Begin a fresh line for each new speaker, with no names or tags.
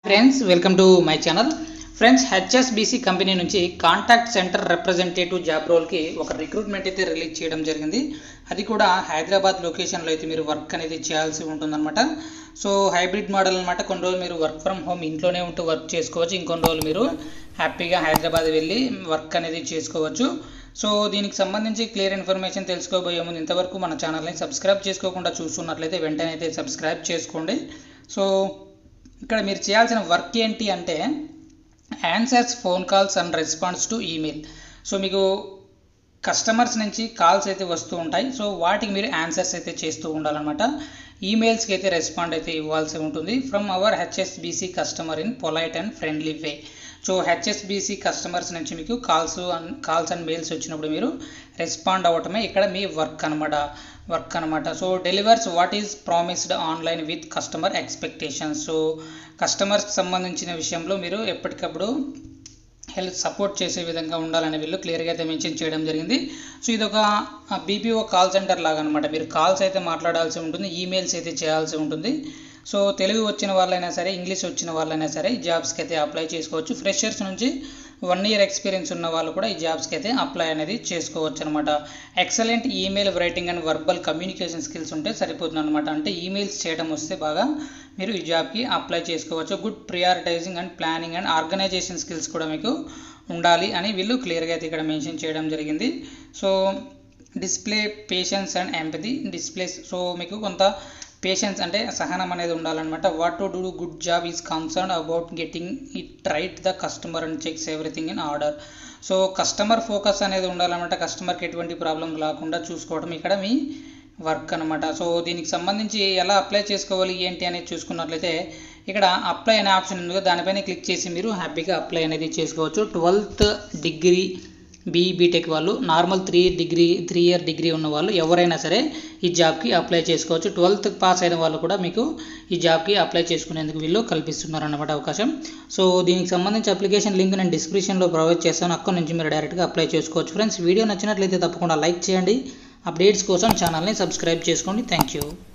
friends welcome to my channel friends HSBC company నుంచి contact centre representative job రోల్కి ఒక recruitment అయితే release చేయడం జరిగింది అది కూడా హైదరాబాద్ లొకేషన్లో అయితే మీరు వర్క్ అనేది చేయాల్సి ఉంటుందన్నమాట సో హైబ్రిడ్ మోడల్ అనమాట కొన్ని రోజులు మీరు వర్క్ ఫ్రమ్ హోమ్ ఇంట్లోనే ఉంటూ వర్క్ చేసుకోవచ్చు ఇంకొన్ని రోజులు మీరు హ్యాపీగా హైదరాబాద్ వెళ్ళి వర్క్ అనేది చేసుకోవచ్చు సో దీనికి సంబంధించి క్లియర్ ఇన్ఫర్మేషన్ తెలుసుకోబోయే ముందు ఇంతవరకు మన ఛానల్ని సబ్స్క్రైబ్ చేసుకోకుండా చూస్తున్నట్లయితే వెంటనే అయితే సబ్స్క్రైబ్ చేసుకోండి సో ఇక్కడ మీరు చేయాల్సిన వర్క్ ఏంటి అంటే answers phone calls and response to email so మీకు కస్టమర్స్ నుంచి కాల్స్ అయితే వస్తూ ఉంటాయి సో వాటికి మీరు ఆన్సర్స్ అయితే చేస్తూ ఉండాలన్నమాట ఈమెయిల్స్కి అయితే రెస్పాండ్ అయితే ఇవ్వాల్సి ఉంటుంది from our HSBC customer in polite and friendly way so HSBC customers నుంచి మీకు calls and calls and mails వచ్చినప్పుడు మీరు రెస్పాండ్ అవ్వటమే ఇక్కడ మీ వర్క్ అనమాట వర్క్ అనమాట so delivers what is promised online with customer expectations so కస్టమర్స్కి సంబంధించిన విషయంలో మీరు ఎప్పటికప్పుడు హెల్త్ సపోర్ట్ చేసే విధంగా ఉండాలని వీళ్ళు క్లియర్గా అయితే మెన్షన్ చేయడం జరిగింది సో ఇది ఒక బీపీఓ కాల్ సెంటర్ లాగా అనమాట మీరు కాల్స్ అయితే మాట్లాడాల్సి ఉంటుంది ఈమెయిల్స్ అయితే చేయాల్సి ఉంటుంది సో తెలుగు వచ్చిన వాళ్ళైనా సరే ఇంగ్లీష్ వచ్చిన వాళ్ళైనా సరే ఈ జాబ్స్కి అయితే అప్లై చేసుకోవచ్చు ఫ్రెషర్స్ నుంచి వన్ ఇయర్ ఎక్స్పీరియన్స్ ఉన్న వాళ్ళు కూడా ఈ జాబ్స్కి అయితే అప్లై అనేది చేసుకోవచ్చు అనమాట excellent email writing and verbal communication skills ఉంటే సరిపోతుంది అనమాట అంటే ఈమెయిల్స్ చేయడం వస్తే బాగా మీరు ఈ జాబ్కి అప్లై చేసుకోవచ్చు good prioritising and planning and organisation skills కూడా మీకు ఉండాలి అని వీళ్ళు క్లియర్గా అయితే ఇక్కడ మెన్షన్ చేయడం జరిగింది so display patience and empathy displays so మీకు కొంత పేషెన్స్ అంటే సహనం అనేది ఉండాలన్నమాట what to do good job is concern about getting it right the customer and checks everything in order so customer focus అనేది ఉండాలన్నమాట కస్టమర్కి ఎటువంటి ప్రాబ్లం రాకుండా చూసుకోవడం ఇక్కడ మీ వర్క్ అనమాట సో దీనికి సంబంధించి ఎలా అప్లై చేసుకోవాలి ఏంటి అనేది చూసుకున్నట్లయితే ఇక్కడ అప్లై అనే ఆప్షన్ ఉంది దానిపైన క్లిక్ చేసి మీరు హ్యాపీగా అప్లై అనేది చేసుకోవచ్చు ట్వెల్త్ డిగ్రీ బీఈ బీటెక్ వాళ్ళు normal three degree three year degree ఉన్న వాళ్ళు ఎవరైనా సరే ఈ జాబ్కి అప్లై చేసుకోవచ్చు ట్వెల్త్ పాస్ అయిన వాళ్ళు కూడా మీకు ఈ జాబ్కి అప్లై చేసుకునేందుకు వీళ్ళు కల్పిస్తున్నారు అన్నమాట అవకాశం సో దీనికి సంబంధించి అప్లికేషన్ లింక్ నేను డిస్క్రిప్షన్లో ప్రొవైడ్ చేస్తాను అక్కడ నుంచి మీరు డైరెక్ట్గా అప్లై చేసుకోవచ్చు ఫ్రెండ్స్ వీడియో నచ్చినట్లయితే తప్పకుండా లైక్ చేయండి అప్డేట్స్ కోసం ఛానల్ని సబ్స్క్రైబ్ చేసుకోండి థ్యాంక్ యూ